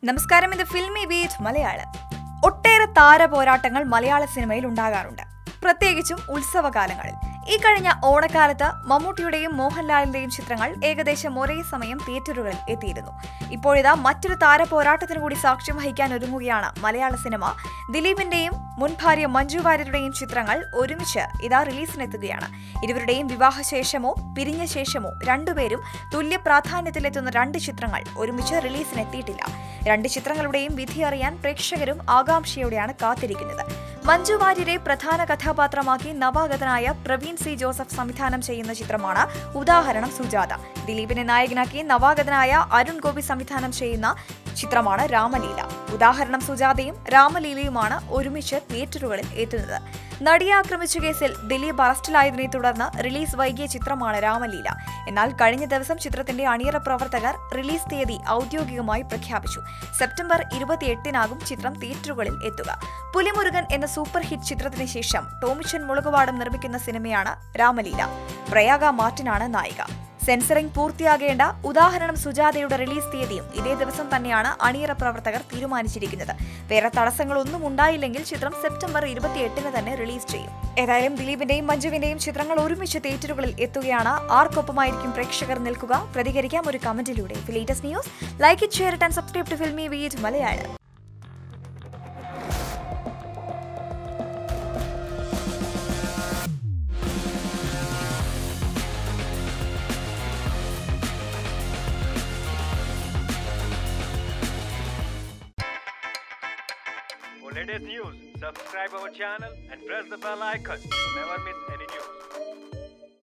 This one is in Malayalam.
നമസ്കാരം ഇത് ഫിൽമി ബീറ്റ് മലയാളം ഒട്ടേറെ താര പോരാട്ടങ്ങൾ മലയാള സിനിമയിൽ ഉണ്ടാകാറുണ്ട് പ്രത്യേകിച്ചും ഉത്സവകാലങ്ങളിൽ ഈ കഴിഞ്ഞ ഓണക്കാലത്ത് മമ്മൂട്ടിയുടെയും മോഹൻലാലിന്റെയും ചിത്രങ്ങൾ ഏകദേശം ഒരേ സമയം തിയേറ്ററുകളിൽ എത്തിയിരുന്നു ഇപ്പോഴിതാ മറ്റൊരു താര പോരാട്ടത്തിനു കൂടി സാക്ഷ്യം വഹിക്കാൻ ഒരുങ്ങുകയാണ് മലയാള സിനിമ ദിലീപിന്റെയും മുൻ ഭാര്യ മഞ്ജു വാര്യരുടെയും ചിത്രങ്ങൾ ഒരുമിച്ച് ഇതാ റിലീസിനെത്തുകയാണ് ഇരുവരുടെയും വിവാഹശേഷമോ പിരിഞ്ഞ ശേഷമോ രണ്ടുപേരും തുല്യ പ്രാധാന്യത്തിലെത്തുന്ന രണ്ട് ചിത്രങ്ങൾ ഒരുമിച്ച് റിലീസിനെത്തിയിട്ടില്ല രണ്ട് ചിത്രങ്ങളുടെയും വിധി അറിയാൻ പ്രേക്ഷകരും ആകാംക്ഷയോടെയാണ് കാത്തിരിക്കുന്നത് മഞ്ജു വാര്യരെ പ്രധാന കഥാപാത്രമാക്കി നവാഗതനായ പ്രവീൺ സി ജോസഫ് സംവിധാനം ചെയ്യുന്ന ചിത്രമാണ് ഉദാഹരണം സുജാത ദിലീപിനെ നായകനാക്കി നവാഗതനായ അരുൺ ഗോപി സംവിധാനം ചെയ്യുന്ന ചിത്രമാണ് രാമലീല ഉദാഹരണം സുജാതയും രാമലീലയുമാണ് ഒരുമിച്ച് തിയേറ്ററുകളിൽ എത്തുന്നത് നടിയെ ആക്രമിച്ച കേസിൽ ദിലീപ് അറസ്റ്റിലായതിനെ തുടർന്ന് റിലീസ് വൈകിയ ചിത്രമാണ് രാമലീല എന്നാൽ കഴിഞ്ഞ ദിവസം ചിത്രത്തിന്റെ അണിയറ പ്രവർത്തകർ റിലീസ് തീയതി ഔദ്യോഗികമായി പ്രഖ്യാപിച്ചു സെപ്റ്റംബർ ഇരുപത്തിയെട്ടിനാകും ചിത്രം തിയേറ്ററുകളിൽ എത്തുക പുലിമുരുകൻ എന്ന സൂപ്പർ ഹിറ്റ് ചിത്രത്തിന് ശേഷം ടോമിച്ചൻ മുളകുപാടം നിർമ്മിക്കുന്ന സിനിമയാണ് രാമലീല പ്രയാഗ മാർട്ടിനാണ് നായിക സെൻസറിംഗ് പൂർത്തിയാകേണ്ട ഉദാഹരണം സുജാതയുടെ റിലീസ് തീയതിയും ഇതേ ദിവസം തന്നെയാണ് അണിയറ പ്രവർത്തകർ തീരുമാനിച്ചിരിക്കുന്നത് വേറെ തടസ്സങ്ങളൊന്നും ഉണ്ടായില്ലെങ്കിൽ ചിത്രം സെപ്റ്റംബർ ഇരുപത്തിയെട്ടിന് തന്നെ റിലീസ് ചെയ്യും ഏതായാലും ദിലീപിന്റെയും മഞ്ജുവിന്റെയും ചിത്രങ്ങൾ ഒരുമിച്ച് തിയേറ്ററുകളിൽ എത്തുകയാണ് ആർക്കൊപ്പമായിരിക്കും പ്രേക്ഷകർ നിൽക്കുക പ്രതികരിക്കാം ഒരു കമന്റിലൂടെ latest news like it share and subscribe to Filmibeat Malayalam For latest news, subscribe our channel and press the bell icon. Never miss